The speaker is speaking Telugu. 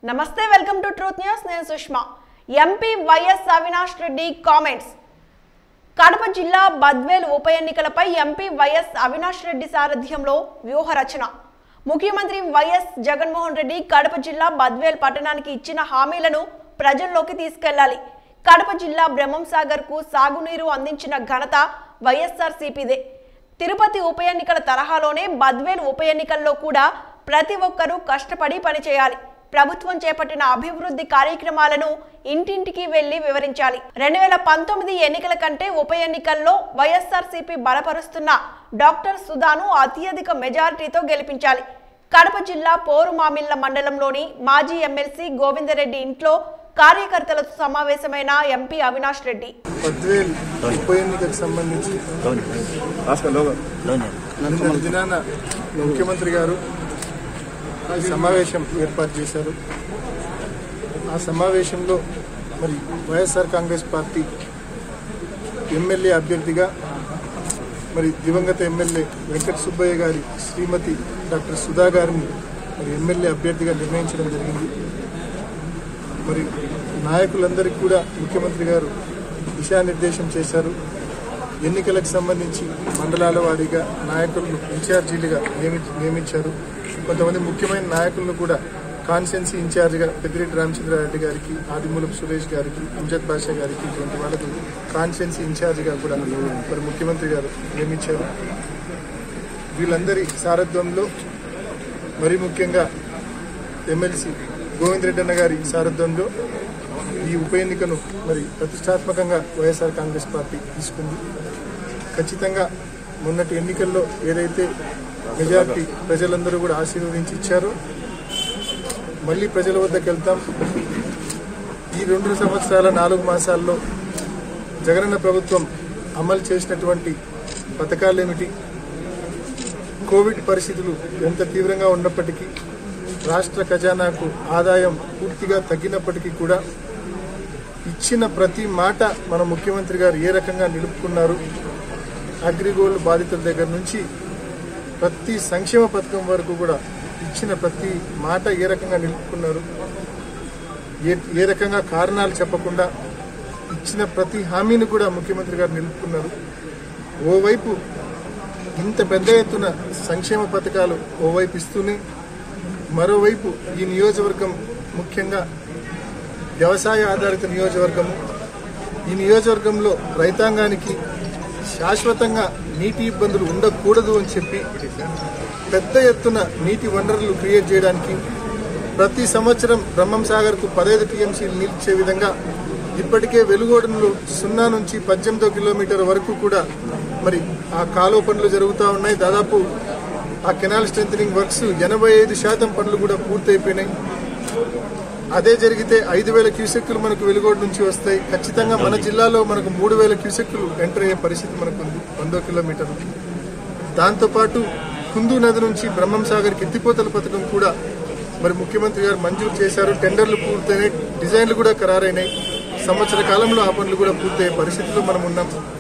నమస్తే వెల్కమ్ టు ట్రూత్ న్యూస్ నేను Sushma MP Y S Avinash Reddy comments Kadapa జిల్లా బద్వేల్ ఉప ఎన్నికలపై ఎంపీ వైఎస్ అవినాష్ రెడ్డి సారథ్యంలో వ్యూహ రచన ముఖ్యమంత్రి వైఎస్ జగన్మోహన్ రెడ్డి కడప జిల్లా బద్వేల్ పట్టణానికి ఇచ్చిన హామీలను ప్రజల్లోకి తీసుకెళ్లాలి కడప జిల్లా బ్రహ్మంసాగర్ కు సాగునీరు అందించిన ఘనత వైఎస్ఆర్ సిపిదే తిరుపతి ఉప ఎన్నికల తరహాలోనే బద్వేల్ ఉప ఎన్నికల్లో కూడా ప్రతి ఒక్కరూ కష్టపడి పనిచేయాలి ప్రభుత్వం చేపట్టిన అభివృద్ధి కార్యక్రమాలను ఇంటింటికి వెళ్లి వివరించాలి రెండు వేల పంతొమ్మిది ఎన్నికల కంటే ఉప ఎన్నికల్లో వైఎస్ఆర్సీపీ బలపరుస్తున్న డాక్టర్ సుధాను అత్యధిక మెజారిటీతో గెలిపించాలి కడప జిల్లా పోరుమామిళ్ల మండలంలోని మాజీ ఎమ్మెల్సీ గోవిందరెడ్డి ఇంట్లో కార్యకర్తలతో సమావేశమైన ఎంపీ అవినాష్ రెడ్డి పద్వేల్ ఉప ఎన్నికకు సంబంధించి నిన్న దినాన ముఖ్యమంత్రి గారు సమావేశం ఏర్పాటు చేశారు ఆ సమావేశంలో మరి వైఎస్ఆర్ కాంగ్రెస్ పార్టీ ఎమ్మెల్యే అభ్యర్థిగా మరి దివంగత ఎమ్మెల్యే వెంకట సుబ్బయ్య గారి శ్రీమతి డాక్టర్ సుధా గారిని మరి ఎమ్మెల్యే అభ్యర్థిగా నిర్ణయించడం జరిగింది మరి నాయకులందరికీ కూడా ముఖ్యమంత్రి గారు దిశానిర్దేశం చేశారు ఎన్నికలకు సంబంధించి మండలాల వారీగా నాయకులను ఇన్ఛార్జీలుగా నియమి- నియమించారు కొంతమంది ముఖ్యమైన నాయకులను కూడా కాన్స్టెన్సీ ఇన్ఛార్జిగా పెద్దిరెడ్డి రామచంద్రారెడ్డి గారికి ఆదిమూలపు సురేష్ గారికి అంజద్ బాషా గారికి ఇటువంటి వాళ్ళకు కాన్స్టెన్సీ ఇన్ఛార్జిగా కూడా మరి ముఖ్యమంత్రి గారు నియమించారు వీళ్ళందరి సారథ్యంలో మరి ముఖ్యంగా ఎమ్మెల్సీ గోవింద్ రెడ్డి అన్న గారి సారథ్యంలో ఈ ఉప ఎన్నికను మరి ప్రతిష్టాత్మకంగా వైఎస్ఆర్ కాంగ్రెస్ పార్టీ తీసుకుంది ఖచ్చితంగా మొన్నటి ఎన్నికల్లో ఏదైతే మెజార్టీ ప్రజలందరూ కూడా ఆశీర్వదించి ఇచ్చారో మళ్ళీ ప్రజల వద్దకు వెళ్తాం ఈ రెండు సంవత్సరాల నాలుగు మాసాల్లో జగనన్న ప్రభుత్వం అమలు చేసినటువంటి పథకాలేమిటి కోవిడ్ పరిస్థితులు ఎంత తీవ్రంగా ఉన్నప్పటికీ రాష్ట్ర ఖజానాకు ఆదాయం పూర్తిగా తగ్గినప్పటికీ కూడా ఇచ్చిన ప్రతి మాట మన ముఖ్యమంత్రి గారు ఏ రకంగా నిలుపుకున్నారు అగ్రిగోల్డ్ బాధితుల దగ్గర నుంచి ప్రతి సంక్షేమ పథకం వరకు కూడా ఇచ్చిన ప్రతి మాట ఏ రకంగా నిలుపుకున్నారు ఏ ఏ రకంగా కారణాలు చెప్పకుండా ఇచ్చిన ప్రతి హామీని కూడా ముఖ్యమంత్రి గారు నిలుపుకున్నారు ఓవైపు ఇంత పెద్ద ఎత్తున సంక్షేమ పథకాలు ఓవైపు ఇస్తూనే మరోవైపు ఈ నియోజకవర్గం ముఖ్యంగా వ్యవసాయ ఆధారిత నియోజకవర్గము ఈ నియోజకవర్గంలో రైతాంగానికి శాశ్వతంగా నీటి ఇబ్బందులు ఉండకూడదు అని చెప్పి పెద్ద ఎత్తున నీటి వనరులు క్రియేట్ చేయడానికి ప్రతి సంవత్సరం బ్రహ్మం సాగర్కు పదహైదు టీఎంసీలు నిలిచే విధంగా ఇప్పటికే వెలుగోడలో సున్నా నుంచి పద్దెనిమిదో కిలోమీటర్ వరకు కూడా మరి ఆ కాలువ పనులు జరుగుతూ ఉన్నాయి దాదాపు ఆ కెనాల్ స్ట్రెంథనింగ్ వర్క్స్ ఎనభై ఐదు శాతం పనులు కూడా పూర్తయిపోయినాయి అదే జరిగితే ఐదు వేల క్యూసెక్కులు మనకు వెలుగోడు నుంచి వస్తాయి ఖచ్చితంగా మన జిల్లాలో మనకు మూడు వేల క్యూసెక్కులు ఎంటర్ అయ్యే పరిస్థితి మనకు ఉంది వందో కిలోమీటర్లు దాంతోపాటు కుందు నది నుంచి బ్రహ్మం సాగర్కి ఎత్తిపోతల పథకం కూడా మరి ముఖ్యమంత్రి గారు మంజూరు చేశారు టెండర్లు పూర్తయినాయి డిజైన్లు కూడా ఖరారైనాయి సంవత్సర కాలంలో ఆ పనులు కూడా పూర్తయ్యే పరిస్థితిలో మనం ఉన్నాం